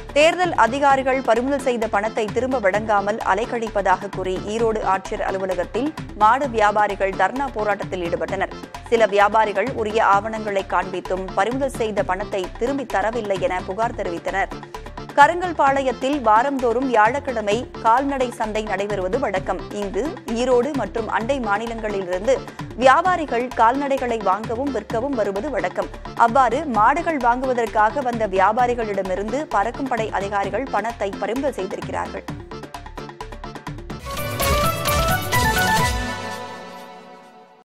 தேர்தல் அதிகாரிகள் பறிமுதல் செய்த பணத்தை திரும்ப வழங்காமல் அலைக்கழிப்பதாக கூறி ஈரோடு ஆட்சியர் அலுவலகத்தில் மாடு வியாபாரிகள் தர்ணா போராட்டத்தில் ஈடுபட்டனர் சில வியாபாரிகள் உரிய ஆவணங்களை காண்பித்தும் பறிமுதல் செய்த பணத்தை திரும்பித் தரவில்லை என புகார் தெரிவித்தனர் கருங்கல்பாளையத்தில் வாரந்தோறும் வியாழக்கிழமை கால்நடை சந்தை நடைபெறுவது வழக்கம் இங்கு ஈரோடு மற்றும் அண்டை மாநிலங்களிலிருந்து வியாபாரிகள் கால்நடைகளை வாங்கவும் விற்கவும் வருவது வழக்கம் அவ்வாறு மாடுகள் வாங்குவதற்காக வந்த வியாபாரிகளிடமிருந்து பறக்கும் படை அதிகாரிகள் பணத்தை பறிமுதல் செய்திருக்கிறார்கள்